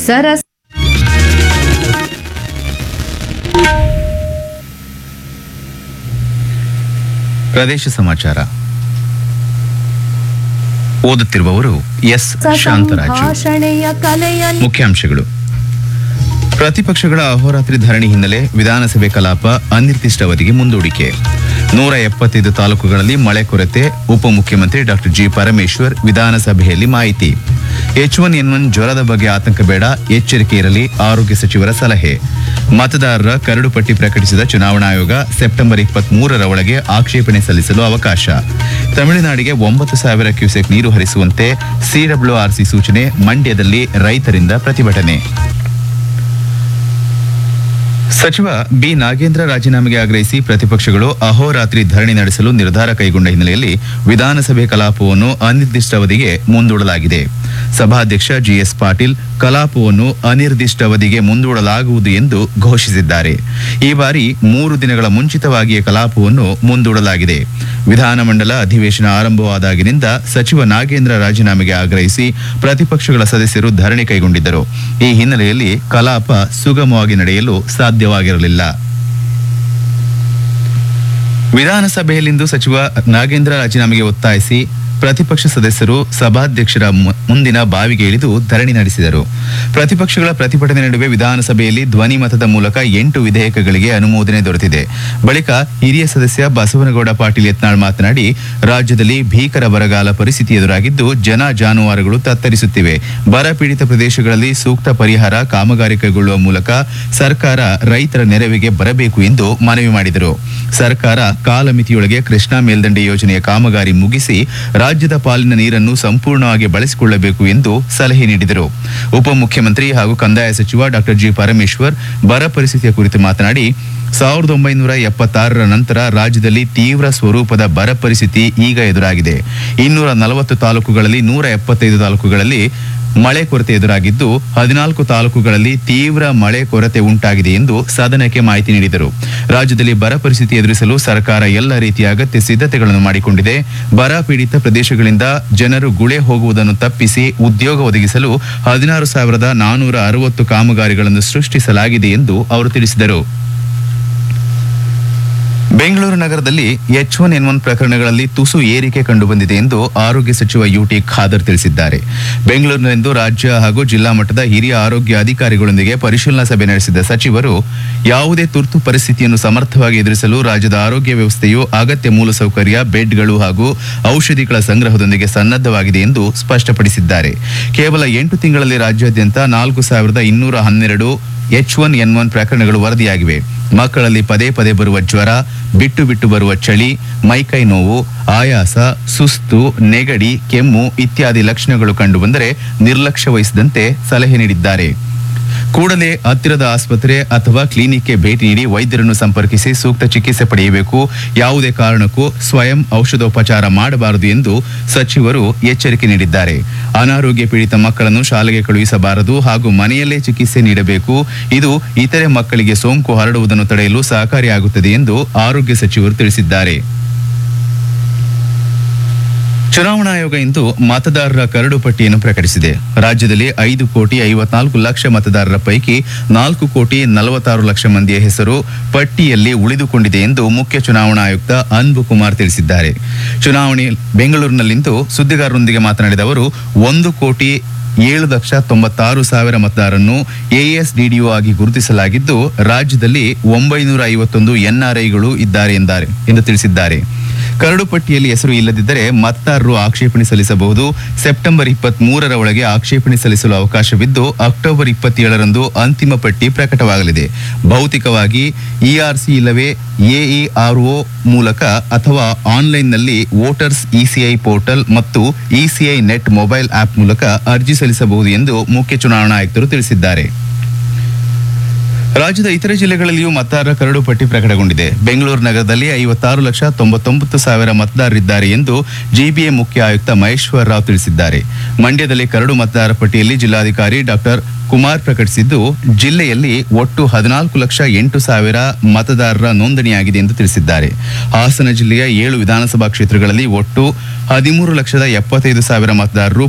ಸರಸ್ ಪ್ರದೇಶ ಸಮಾಚಾರ ಓದುತ್ತಿರುವವರು ಎಸ್ ಶಾಂತರಾಜು ಭಾಷಣೆಯ ಕಲೆಯನ್ನು ಮುಖ್ಯಾಂಶಗಳು ಪ್ರತಿಪಕ್ಷಗಳ ಅಹೋರಾತ್ರಿ ಧರಣಿ ಹಿನ್ನೆಲೆ ವಿಧಾನಸಭೆ ಕಲಾಪ ಅನಿರ್ದಿಷ್ಟಾವಧಿಗೆ ಮುಂದೂಡಿಕೆ ನೂರ ಎಪ್ಪತ್ತೈದು ತಾಲೂಕುಗಳಲ್ಲಿ ಮಳೆ ಕೊರತೆ ಉಪಮುಖ್ಯಮಂತ್ರಿ ಡಾಕ್ಟರ್ ಜಿ ಪರಮೇಶ್ವರ್ ವಿಧಾನಸಭೆಯಲ್ಲಿ ಮಾಹಿತಿ ಎಚ್ ಒನ್ ಎನ್ ಒನ್ ಜ್ವರದ ಬಗ್ಗೆ ಆತಂಕ ಬೇಡ ಎಚ್ಚರಿಕೆ ಇರಲಿ ಆರೋಗ್ಯ ಸಚಿವರ ಸಲಹೆ ಮತದಾರರ ಕರಡು ಪಟ್ಟಿ ಪ್ರಕಟಿಸಿದ ಚುನಾವಣಾ ಆಯೋಗ ಸೆಪ್ಟೆಂಬರ್ ಇಪ್ಪತ್ತ್ ಮೂರರ ಒಳಗೆ ಆಕ್ಷೇಪಣೆ ಸಲ್ಲಿಸಲು ಅವಕಾಶ ತಮಿಳುನಾಡಿಗೆ ಒಂಬತ್ತು ಸಾವಿರ ಕ್ಯೂಸೆಕ್ ನೀರು ಹರಿಸುವಂತೆ ಸಿಡಬ್ಲ್ಯೂಆರ್ಸಿ ಸೂಚನೆ ಮಂಡ್ಯದಲ್ಲಿ ರೈತರಿಂದ ಪ್ರತಿಭಟನೆ ಸಚಿವ ಬಿ ನಾಗೇಂದ್ರ ರಾಜೀನಾಮೆಗೆ ಆಗ್ರಹಿಸಿ ಪ್ರತಿಪಕ್ಷಗಳು ಅಹೋರಾತ್ರಿ ಧರಣಿ ನಡೆಸಲು ನಿರ್ಧಾರ ಕೈಗೊಂಡ ಹಿನ್ನೆಲೆಯಲ್ಲಿ ವಿಧಾನಸಭೆ ಕಲಾಪವನ್ನು ಅನಿರ್ದಿಷ್ಟಾವಧಿಗೆ ಮುಂದೂಡಲಾಗಿದೆ ಸಭಾಧ್ಯಕ್ಷ ಜಿಎಸ್ ಪಾಟೀಲ್ ಕಲಾಪವನ್ನು ಅನಿರ್ದಿಷ್ಟಾವಧಿಗೆ ಮುಂದೂಡಲಾಗುವುದು ಎಂದು ಘೋಷಿಸಿದ್ದಾರೆ ಈ ಬಾರಿ ಮೂರು ದಿನಗಳ ಮುಂಚಿತವಾಗಿಯೇ ಕಲಾಪವನ್ನು ಮುಂದೂಡಲಾಗಿದೆ ವಿಧಾನಮಂಡಲ ಅಧಿವೇಶನ ಆರಂಭವಾದಾಗಿನಿಂದ ಸಚಿವ ನಾಗೇಂದ್ರ ರಾಜೀನಾಮೆಗೆ ಆಗ್ರಹಿಸಿ ಪ್ರತಿಪಕ್ಷಗಳ ಸದಸ್ಯರು ಧರಣಿ ಕೈಗೊಂಡಿದ್ದರು ಈ ಹಿನ್ನೆಲೆಯಲ್ಲಿ ಕಲಾಪ ಸುಗಮವಾಗಿ ನಡೆಯಲು ಸಾಧ್ಯವಾಗಿರಲಿಲ್ಲ ವಿಧಾನಸಭೆಯಲ್ಲಿಂದು ಸಚಿವ ನಾಗೇಂದ್ರ ರಾಜೀನಾಮೆಗೆ ಒತ್ತಾಯಿಸಿ ಪ್ರತಿಪಕ್ಷ ಸದಸ್ಯರು ಸಭಾಧ್ಯಕ್ಷರ ಮು- ಮುಂದಿನ ಬಾವಿಗೆ ಇಳಿದು ಧರಣಿ ನಡೆಸಿದರು ಪ್ರತಿಪಕ್ಷಗಳ ಪ್ರತಿಭಟನೆ ನಡುವೆ ವಿಧಾನಸಭೆಯಲ್ಲಿ ಧ್ವನಿ ಮತದ ಮೂಲಕ ಎಂಟು ವಿಧೇಯಕಗಳಿಗೆ ಅನುಮೋದನೆ ದೊರೆತಿದೆ ಬಳಿಕ ಹಿರಿಯ ಸದಸ್ಯ ಬಸವನಗೌಡ ಪಾಟೀಲ್ ಯತ್ನಾಳ್ ಮಾತನಾಡಿ ರಾಜ್ಯದಲ್ಲಿ ಭೀಕರ ಬರಗಾಲ ಪರಿಸ್ಥಿತಿ ಎದುರಾಗಿದ್ದು ಜನ ಜಾನುವಾರುಗಳು ತತ್ತರಿಸುತ್ತಿವೆ ಬರ ಪೀಡಿತ ಪ್ರದೇಶಗಳಲ್ಲಿ ಸೂಕ್ತ ಪರಿಹಾರ ಕಾಮಗಾರಿ ಕೈಗೊಳ್ಳುವ ಮೂಲಕ ಸರ್ಕಾರ ರೈತರ ನೆರವಿಗೆ ಬರಬೇಕು ಎಂದು ಮನವಿ ಮಾಡಿದರು ಸರ್ಕಾರ ಕಾಲಮಿತಿಯೊಳಗೆ ಕೃಷ್ಣಾ ಮೇಲ್ದಂಡೆ ಯೋಜನೆಯ ಕಾಮಗಾರಿ ಮುಗಿಸಿ ರಾಜ್ಯದ ಪಾಲಿನ ನೀರನ್ನು ಸಂಪೂರ್ಣವಾಗಿ ಬಳಸಿಕೊಳ್ಳಬೇಕು ಎಂದು ಸಲಹೆ ನೀಡಿದರು ಉಪಮುಖ್ಯಮಂತ್ರಿ ಹಾಗೂ ಕಂದಾಯ ಸಚಿವ ಡಾಕ್ಟರ್ ಜಿ ಪರಮೇಶ್ವರ್ ಬರ ಪರಿಸ್ಥಿತಿಯ ಕುರಿತು ಮಾತನಾಡಿ ಸಾವಿರದ ಒಂಬೈನೂರ ಎಪ್ಪತ್ತಾರರ ನಂತರ ರಾಜ್ಯದಲ್ಲಿ ತೀವ್ರ ಸ್ವರೂಪದ ಬರ ಪರಿಸ್ಥಿತಿ ಈಗ ಎದುರಾಗಿದೆ ಇನ್ನೂರ ನಲವತ್ತು ತಾಲೂಕುಗಳಲ್ಲಿ ನೂರ ಎಪ್ಪತ್ತೈದು ತಾಲೂಕುಗಳಲ್ಲಿ ಮಳೆ ಕೊರತೆ ಎದುರಾಗಿದ್ದು ಹದಿನಾಲ್ಕು ತಾಲೂಕುಗಳಲ್ಲಿ ತೀವ್ರ ಮಳೆ ಕೊರತೆ ಉಂಟಾಗಿದೆ ಎಂದು ಸದನಕ್ಕೆ ಮಾಹಿತಿ ನೀಡಿದರು ರಾಜ್ಯದಲ್ಲಿ ಬರ ಪರಿಸ್ಥಿತಿ ಎದುರಿಸಲು ಸರ್ಕಾರ ಎಲ್ಲ ರೀತಿಯ ಅಗತ್ಯ ಸಿದ್ಧತೆಗಳನ್ನು ಮಾಡಿಕೊಂಡಿದೆ ಬರ ಪೀಡಿತ ಪ್ರದೇಶಗಳಿಂದ ಜನರು ಗುಳೆ ಹೋಗುವುದನ್ನು ತಪ್ಪಿಸಿ ಉದ್ಯೋಗ ಒದಗಿಸಲು ಹದಿನಾರು ಸಾವಿರದ ನಾನೂರ ಅರವತ್ತು ಕಾಮಗಾರಿಗಳನ್ನು ಸೃಷ್ಟಿಸಲಾಗಿದೆ ಎಂದು ಅವರು ತಿಳಿಸಿದರು ಬೆಂಗಳೂರು ನಗರದಲ್ಲಿ ಎಚ್ ಒನ್ ಎನ್ ಒನ್ ಪ್ರಕರಣಗಳಲ್ಲಿ ತುಸು ಏರಿಕೆ ಕಂಡುಬಂದಿದೆ ಎಂದು ಆರೋಗ್ಯ ಸಚಿವ ಯುಟಿ ಖಾದರ್ ತಿಳಿಸಿದ್ದಾರೆ ಬೆಂಗಳೂರಿನಲ್ಲಿಂದು ರಾಜ್ಯ ಹಾಗೂ ಜಿಲ್ಲಾ ಮಟ್ಟದ ಹಿರಿಯ ಆರೋಗ್ಯ ಅಧಿಕಾರಿಗಳೊಂದಿಗೆ ಪರಿಶೀಲನಾ ಸಭೆ ನಡೆಸಿದ ಸಚಿವರು ಯಾವುದೇ ತುರ್ತು ಪರಿಸ್ಥಿತಿಯನ್ನು ಸಮರ್ಥವಾಗಿ ಎದುರಿಸಲು ರಾಜ್ಯದ ಆರೋಗ್ಯ ವ್ಯವಸ್ಥೆಯು ಅಗತ್ಯ ಮೂಲಸೌಕರ್ಯ ಬೆಡ್ಗಳು ಹಾಗೂ ಔಷಧಿಗಳ ಸಂಗ್ರಹದೊಂದಿಗೆ ಸನ್ನದ್ಧವಾಗಿದೆ ಎಂದು ಸ್ಪಷ್ಟಪಡಿಸಿದ್ದಾರೆ ಕೇವಲ ಎಂಟು ತಿಂಗಳಲ್ಲಿ ರಾಜ್ಯಾದ್ಯಂತ ನಾಲ್ಕು ಸಾವಿರದ ಇನ್ನೂರ ಹನ್ನೆರಡು ಎಚ್ ಒನ್ ಎನ್ ಒನ್ ಪ್ರಕರಣಗಳು ವರದಿಯಾಗಿವೆ ಮಕ್ಕಳಲ್ಲಿ ಪದೇ ಪದೇ ಬರುವ ಜ್ವರ ಬಿಟ್ಟು ಬಿಟ್ಟು ಬರುವ ಚಳಿ ಮೈಕೈ ನೋವು ಆಯಾಸ ಸುಸ್ತು ನೆಗಡಿ ಕೆಮ್ಮು ಇತ್ಯಾದಿ ಲಕ್ಷಣಗಳು ಕಂಡುಬಂದರೆ ನಿರ್ಲಕ್ಷ್ಯ ವಹಿಸದಂತೆ ಸಲಹೆ ನೀಡಿದ್ದಾರೆ ಕೂಡಲೇ ಹತ್ತಿರದ ಆಸ್ಪತ್ರೆ ಅಥವಾ ಕ್ಲಿನಿಕ್ಗೆ ಭೇಟಿ ನೀಡಿ ವೈದ್ಯರನ್ನು ಸಂಪರ್ಕಿಸಿ ಸೂಕ್ತ ಚಿಕಿತ್ಸೆ ಪಡೆಯಬೇಕು ಯಾವುದೇ ಕಾರಣಕ್ಕೂ ಸ್ವಯಂ ಔಷಧೋಪಚಾರ ಮಾಡಬಾರದು ಎಂದು ಸಚಿವರು ಎಚ್ಚರಿಕೆ ನೀಡಿದ್ದಾರೆ ಅನಾರೋಗ್ಯ ಪೀಡಿತ ಮಕ್ಕಳನ್ನು ಶಾಲೆಗೆ ಕಳುಹಿಸಬಾರದು ಹಾಗೂ ಮನೆಯಲ್ಲೇ ಚಿಕಿತ್ಸೆ ನೀಡಬೇಕು ಇದು ಇತರೆ ಮಕ್ಕಳಿಗೆ ಸೋಂಕು ಹರಡುವುದನ್ನು ತಡೆಯಲು ಸಹಕಾರಿಯಾಗುತ್ತದೆ ಎಂದು ಆರೋಗ್ಯ ಸಚಿವರು ತಿಳಿಸಿದ್ದಾರೆ ಚುನಾವಣಾ ಆಯೋಗ ಇಂದು ಮತದಾರರ ಕರಡು ಪಟ್ಟಿಯನ್ನು ಪ್ರಕಟಿಸಿದೆ ರಾಜ್ಯದಲ್ಲಿ ಐದು ಕೋಟಿ ಐವತ್ನಾಲ್ಕು ಲಕ್ಷ ಮತದಾರರ ಪೈಕಿ ನಾಲ್ಕು ಕೋಟಿ ನಲವತ್ತಾರು ಲಕ್ಷ ಮಂದಿಯ ಹೆಸರು ಪಟ್ಟಿಯಲ್ಲಿ ಉಳಿದುಕೊಂಡಿದೆ ಎಂದು ಮುಖ್ಯ ಚುನಾವಣಾ ಆಯುಕ್ತ ಅನ್ಬು ಕುಮಾರ್ ತಿಳಿಸಿದ್ದಾರೆ ಚುನಾವಣೆ ಬೆಂಗಳೂರಿನಲ್ಲಿಂದು ಸುದ್ದಿಗಾರರೊಂದಿಗೆ ಮಾತನಾಡಿದ ಅವರು ಒಂದು ಕೋಟಿ ಏಳು ಲಕ್ಷ ತೊಂಬತ್ತಾರು ಸಾವಿರ ಮತದಾರರನ್ನು ಎಎಸ್ಡಿಡಿಒ ಆಗಿ ಗುರುತಿಸಲಾಗಿದ್ದು ರಾಜ್ಯದಲ್ಲಿ ಒಂಬೈನೂರ ಐವತ್ತೊಂದು ಎನ್ಆರ್ಐಗಳು ಇದ್ದಾರೆ ಎಂದಾರೆ ಎಂದು ತಿಳಿಸಿದ್ದಾರೆ ಕರಡು ಪಟ್ಟಿಯಲ್ಲಿ ಹೆಸರು ಇಲ್ಲದಿದ್ದರೆ ಮತದಾರರು ಆಕ್ಷೇಪಣೆ ಸಲ್ಲಿಸಬಹುದು ಸೆಪ್ಟೆಂಬರ್ ಇಪ್ಪತ್ತ್ ಮೂರರ ಒಳಗೆ ಆಕ್ಷೇಪಣೆ ಸಲ್ಲಿಸಲು ಅವಕಾಶವಿದ್ದು ಅಕ್ಟೋಬರ್ ಇಪ್ಪತ್ತೇಳರಂದು ಅಂತಿಮ ಪಟ್ಟಿ ಪ್ರಕಟವಾಗಲಿದೆ ಭೌತಿಕವಾಗಿ ಇಆರ್ಸಿ ಇಲ್ಲವೇ ಎಇಆರ್ಒ ಮೂಲಕ ಅಥವಾ ಆನ್ಲೈನ್ನಲ್ಲಿ ವೋಟರ್ಸ್ ಇಸಿಐ ಪೋರ್ಟಲ್ ಮತ್ತು ಇಸಿಐ ನೆಟ್ ಮೊಬೈಲ್ ಆಪ್ ಮೂಲಕ ಅರ್ಜಿ ಸಲ್ಲಿಸಬಹುದು ಎಂದು ಮುಖ್ಯ ಚುನಾವಣಾ ಆಯುಕ್ತರು ತಿಳಿಸಿದ್ದಾರೆ ರಾಜ್ಯದ ಇತರೆ ಜಿಲ್ಲೆಗಳಲ್ಲಿಯೂ ಮತದಾರರ ಕರಡು ಪಟ್ಟಿ ಪ್ರಕಟಗೊಂಡಿದೆ ಬೆಂಗಳೂರು ನಗರದಲ್ಲಿ ಐವತ್ತಾರು ಲಕ್ಷ ತೊಂಬತ್ತೊಂಬತ್ತು ಸಾವಿರ ಮತದಾರರಿದ್ದಾರೆ ಎಂದು ಜಿಬಿಎ ಮುಖ್ಯ ಆಯುಕ್ತ ಮಹೇಶ್ವರ ರಾವ್ ತಿಳಿಸಿದ್ದಾರೆ ಮಂಡ್ಯದಲ್ಲಿ ಕರಡು ಮತದಾರರ ಪಟ್ಟಿಯಲ್ಲಿ ಜಿಲ್ಲಾಧಿಕಾರಿ ಡಾಕ್ಟರ್ ಕುಮಾರ್ ಪ್ರಕಟಿಸಿದ್ದು ಜಿಲ್ಲೆಯಲ್ಲಿ ಒಟ್ಟು ಹದಿನಾಲ್ಕು ಲಕ್ಷ ಎಂಟು ಸಾವಿರ ಮತದಾರರ ನೋಂದಣಿಯಾಗಿದೆ ಎಂದು ತಿಳಿಸಿದ್ದಾರೆ ಹಾಸನ ಜಿಲ್ಲೆಯ ಏಳು ವಿಧಾನಸಭಾ ಕ್ಷೇತ್ರಗಳಲ್ಲಿ ಒಟ್ಟು ಹದಿಮೂರು ಲಕ್ಷದ ಎಪ್ಪತ್ತೈದು ಸಾವಿರ ಮತದಾರರು